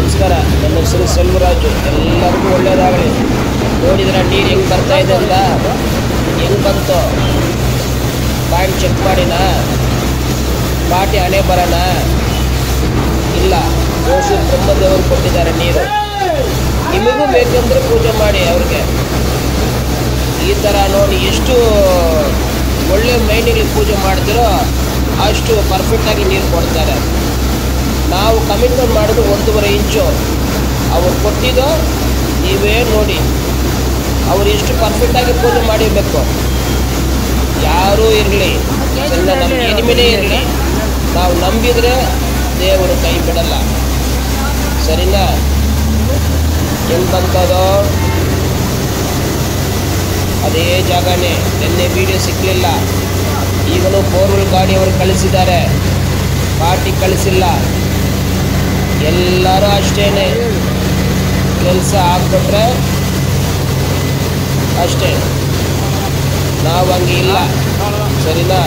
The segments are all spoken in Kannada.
ನಮಸ್ಕಾರ ನನ್ನ ಹೆಸರು ಸೆಲ್ವರಾಜು ಎಲ್ಲರಿಗೂ ಒಳ್ಳೆಯದಾಗಲಿ ನೋಡಿದ್ರೆ ನೀರು ಹೆಂಗೆ ಬರ್ತಾ ಇದೆ ಅಂತ ಹೆಂಗೆ ಬಂತು ಪಾಯಿಂಟ್ ಚೆಕ್ ಮಾಡಿನಾ ಪಾಟಿ ಹಣೆ ಬರೋಣ ಇಲ್ಲ ಓಸು ಬ್ರಹ್ಮದೇವರು ಕೊಟ್ಟಿದ್ದಾರೆ ನೀರು ನಿಮಗೂ ಬೇಕಂದ್ರೆ ಪೂಜೆ ಮಾಡಿ ಅವ್ರಿಗೆ ಈ ಥರ ನೋಡಿ ಎಷ್ಟು ಒಳ್ಳೆ ಮೈಂಡಿಗೆ ಪೂಜೆ ಮಾಡ್ತೀರೋ ಅಷ್ಟು ಪರ್ಫೆಕ್ಟಾಗಿ ನೀರು ಕೊಡ್ತಾರೆ ನಾವು ಕಮಿಟ್ಮೆಂಟ್ ಮಾಡೋದು ಒಂದೂವರೆ ಇಂಚು ಅವ್ರು ಕೊಟ್ಟಿದ್ದು ನೀವೇ ನೋಡಿ ಅವ್ರು ಎಷ್ಟು ಪರ್ಫೆಕ್ಟಾಗಿ ಪೂಜೆ ಮಾಡಿರಬೇಕು ಯಾರೂ ಇರಲಿ ಎಲ್ಲ ನಮ್ಮ ಎನಿಮಿನೇ ಇರಲಿ ನಾವು ನಂಬಿದರೆ ದೇವರು ಕೈ ಬಿಡಲ್ಲ ಸರಿನಾ ಹೆಂಗೆ ಬಂತದೋ ಅದೇ ಜಾಗನೇ ನಿನ್ನೆ ವಿಡಿಯೋ ಸಿಕ್ಕಲಿಲ್ಲ ಈಗಲೂ ಬೋರ್ವೆಲ್ ಗಾಡಿಯವರು ಕಳಿಸಿದ್ದಾರೆ ಪಾರ್ಟಿ ಕಳಿಸಿಲ್ಲ ಎಲ್ಲರೂ ಅಷ್ಟೇನೆ ಕೆಲಸ ಆಗ್ಬಿಟ್ರೆ ಅಷ್ಟೇ ನಾವು ಹಂಗೆ ಇಲ್ಲ ಸರಿನಾ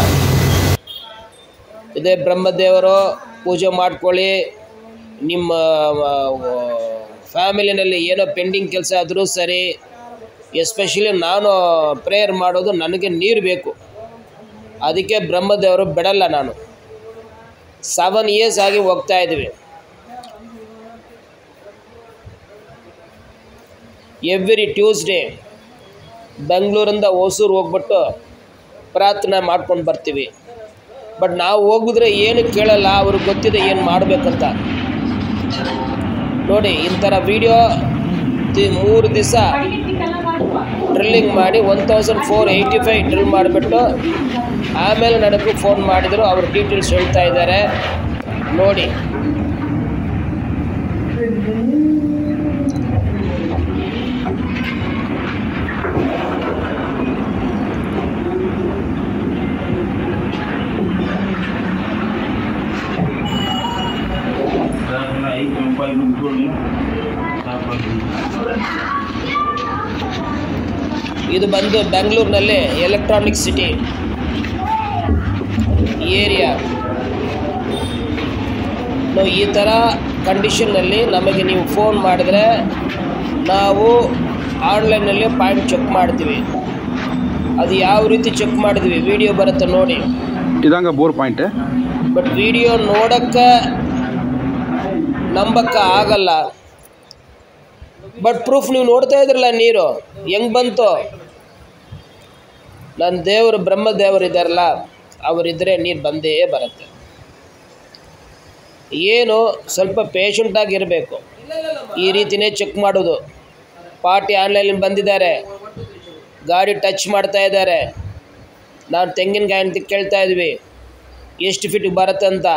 ಇದೇ ಬ್ರಹ್ಮದೇವರು ಪೂಜೆ ಮಾಡ್ಕೊಳ್ಳಿ ನಿಮ್ಮ ಫ್ಯಾಮಿಲಿನಲ್ಲಿ ಏನೋ ಪೆಂಡಿಂಗ್ ಕೆಲಸ ಆದರೂ ಸರಿ ಎಸ್ಪೆಷಲಿ ನಾನು ಪ್ರೇಯರ್ ಮಾಡೋದು ನನಗೆ ನೀರು ಬೇಕು ಅದಕ್ಕೆ ಬ್ರಹ್ಮದೇವರು ಬಿಡಲ್ಲ ನಾನು ಸೆವೆನ್ ಇಯರ್ಸ್ ಆಗಿ ಹೋಗ್ತಾ ಇದ್ದೀವಿ ಎವ್ರಿ ಟ್ಯೂಸ್ಡೇ ಬೆಂಗಳೂರಿಂದ ಹೊಸೂರು ಹೋಗ್ಬಿಟ್ಟು ಪ್ರಾರ್ಥನೆ ಮಾಡ್ಕೊಂಡು ಬರ್ತೀವಿ ಬಟ್ ನಾವು ಹೋಗಿದ್ರೆ ಏನು ಕೇಳಲ್ಲ ಅವ್ರಿಗೆ ಗೊತ್ತಿದೆ ಏನು ಮಾಡಬೇಕಂತ ನೋಡಿ ಇಂಥರ ವಿಡಿಯೋ ಮೂರು ದಿವಸ ಡ್ರಿಲ್ಲಿಂಗ್ ಮಾಡಿ one thousand four eighty five drill ಮಾಡಿಬಿಟ್ಟು ಆಮೇಲೆ ನನಗೂ ಫೋನ್ ಮಾಡಿದರು ಅವ್ರ ಡೀಟೇಲ್ಸ್ ಹೇಳ್ತಾ ಇದ್ದಾರೆ ನೋಡಿ aí com o pai no drone. Tava ಇದು ಬಂದು ಬೆಂಗಳೂರಿನಲ್ಲಿ ಎಲೆಕ್ಟ್ರಾನಿಕ್ ಸಿಟಿ ಏರಿಯಾ ನಾವು ಈ ಥರ ಕಂಡೀಷನ್ನಲ್ಲಿ ನಮಗೆ ನೀವು ಫೋನ್ ಮಾಡಿದ್ರೆ ನಾವು ಆನ್ಲೈನಲ್ಲಿ ಪಾಯಿಂಟ್ ಚೆಕ್ ಮಾಡ್ತೀವಿ ಅದು ಯಾವ ರೀತಿ ಚೆಕ್ ಮಾಡಿದ್ವಿ ವಿಡಿಯೋ ಬರುತ್ತೆ ನೋಡಿ ಇದಂಗ ಬೋರ್ ಪಾಯಿಂಟ್ ಬಟ್ ವಿಡಿಯೋ ನೋಡೋಕ್ಕೆ ನಂಬಕ್ಕೆ ಆಗಲ್ಲ ಬಟ್ ಪ್ರೂಫ್ ನೀವು ನೋಡ್ತಾ ಇದ್ರಲ್ಲ ನೀರು ಹೆಂಗೆ ಬಂತು ನನ್ನ ದೇವರು ಬ್ರಹ್ಮದೇವರು ಇದ್ದಾರಲ್ಲ ಅವರಿದ್ದರೆ ನೀರು ಬಂದೇ ಬರುತ್ತೆ ಏನು ಸ್ವಲ್ಪ ಪೇಷಂಟಾಗಿರಬೇಕು ಈ ರೀತಿನೇ ಚೆಕ್ ಮಾಡೋದು ಪಾರ್ಟಿ ಆನ್ಲೈನಲ್ಲಿ ಬಂದಿದ್ದಾರೆ ಗಾಡಿ ಟಚ್ ಮಾಡ್ತಾ ಇದ್ದಾರೆ ನಾವು ತೆಂಗಿನಕಾಯಿ ಅಂತ ಕೇಳ್ತಾ ಇದ್ವಿ ಎಷ್ಟು ಫೀಟಿಗೆ ಬರುತ್ತೆ ಅಂತ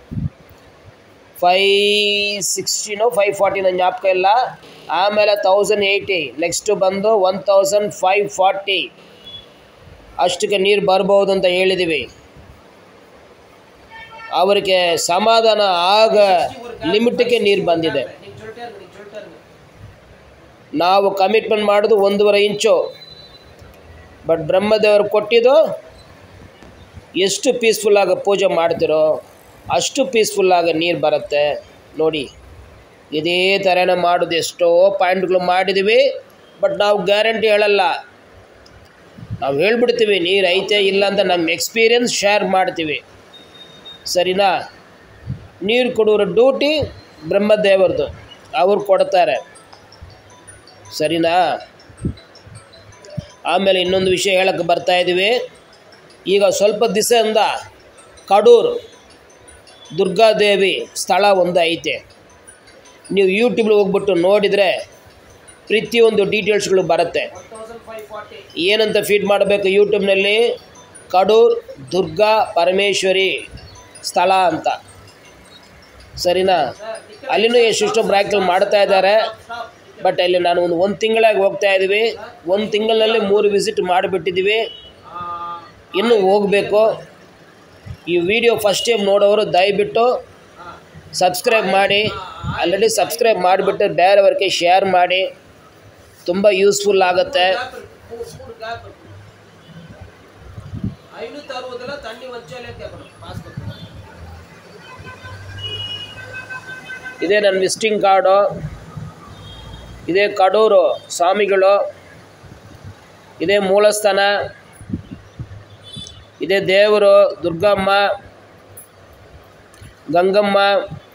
ಫೈ ಸಿಕ್ಸ್ಟಿನೋ ಫೈವ್ ಫಾರ್ಟಿನೋ ಜ್ಞಾಪಕ ಇಲ್ಲ ಆಮೇಲೆ ತೌಸಂಡ್ ಏಯ್ಟಿ ನೆಕ್ಸ್ಟು ಬಂದು ಒನ್ ತೌಸಂಡ್ ಫೈವ್ ಫಾರ್ಟಿ ಅಷ್ಟಕ್ಕೆ ನೀರು ಬರ್ಬೋದು ಅಂತ ಹೇಳಿದ್ದೀವಿ ಅವರಿಗೆ ಸಮಾಧಾನ ಆಗ ಲಿಮಿಟ್ಗೆ ನೀರು ಬಂದಿದೆ ನಾವು ಕಮಿಟ್ಮೆಂಟ್ ಮಾಡೋದು ಒಂದೂವರೆ ಇಂಚು ಬಟ್ ಬ್ರಹ್ಮದೇವರು ಕೊಟ್ಟಿದ್ದು ಎಷ್ಟು ಪೀಸ್ಫುಲ್ಲಾಗಿ ಪೂಜೆ ಮಾಡ್ತಿರೋ ಅಷ್ಟು ಪೀಸ್ಫುಲ್ಲಾಗಿ ನೀರು ಬರುತ್ತೆ ನೋಡಿ ಇದೇ ಥರನೇ ಮಾಡೋದು ಎಷ್ಟೋ ಪಾಯಿಂಟ್ಗಳು ಮಾಡಿದ್ದೀವಿ ಬಟ್ ನಾವು ಗ್ಯಾರಂಟಿ ಹೇಳಲ್ಲ ನಾವು ಹೇಳ್ಬಿಡ್ತೀವಿ ನೀರು ಐತೆ ಇಲ್ಲ ಅಂತ ನಮ್ಮ ಎಕ್ಸ್ಪೀರಿಯನ್ಸ್ ಶೇರ್ ಮಾಡ್ತೀವಿ ಸರಿನಾ ನೀರು ಕೊಡೋರ ಡ್ಯೂಟಿ ಬ್ರಹ್ಮದೇವರದು ಅವ್ರು ಕೊಡ್ತಾರೆ ಸರಿನಾ ಆಮೇಲೆ ಇನ್ನೊಂದು ವಿಷಯ ಹೇಳಕ್ಕೆ ಬರ್ತಾ ಇದ್ದೀವಿ ಈಗ ಸ್ವಲ್ಪ ದಿವಸದಿಂದ ಕಡೂರು ದುರ್ಗಾದೇವಿ ಸ್ಥಳ ಒಂದು ಐತೆ ನೀವು ಯೂಟ್ಯೂಬ್ಲಿ ಹೋಗ್ಬಿಟ್ಟು ನೋಡಿದರೆ ಪ್ರತಿಯೊಂದು ಡೀಟೇಲ್ಸ್ಗಳು ಬರುತ್ತೆ ಏನಂತ ಫೀಡ್ ಮಾಡಬೇಕು ಯೂಟ್ಯೂಬ್ನಲ್ಲಿ ಕಡೂರ್ ದುರ್ಗಾ ಪರಮೇಶ್ವರಿ ಸ್ಥಳ ಅಂತ ಸರಿನಾ ಅಲ್ಲಿನೂ ಎಷ್ಟೆಷ್ಟೋ ಬ್ರ್ಯಾಕ್ಗಳು ಮಾಡ್ತಾ ಇದ್ದಾರೆ ಬಟ್ ಅಲ್ಲಿ ನಾನು ಒಂದು ಒಂದು ತಿಂಗಳಾಗಿ ಹೋಗ್ತಾ ಇದ್ದೀವಿ ಒಂದು ತಿಂಗಳಲ್ಲಿ ಮೂರು ವಿಸಿಟ್ ಮಾಡಿಬಿಟ್ಟಿದ್ದೀವಿ ಇನ್ನೂ ಹೋಗಬೇಕು ಈ ವಿಡಿಯೋ ಫಸ್ಟ್ ಟೈಮ್ ನೋಡೋರು ದಯವಿಟ್ಟು ಸಬ್ಸ್ಕ್ರೈಬ್ ಮಾಡಿ ಆಲ್ರೆಡಿ ಸಬ್ಸ್ಕ್ರೈಬ್ ಮಾಡಿಬಿಟ್ಟು ಬೇರೆಯವ್ರಿಗೆ ಶೇರ್ ಮಾಡಿ ತುಂಬ ಯೂಸ್ಫುಲ್ ಆಗುತ್ತೆ ಇದೇ ನನ್ನ ವಿಸಿಟಿಂಗ್ ಕಾರ್ಡು ಇದೇ ಕಡೂರು ಸ್ವಾಮಿಗಳು ಇದೇ ಮೂಲಸ್ಥಾನ ಇದೇ ದೇವರು ದುರ್ಗಮ್ಮ ಗಂಗಮ್ಮ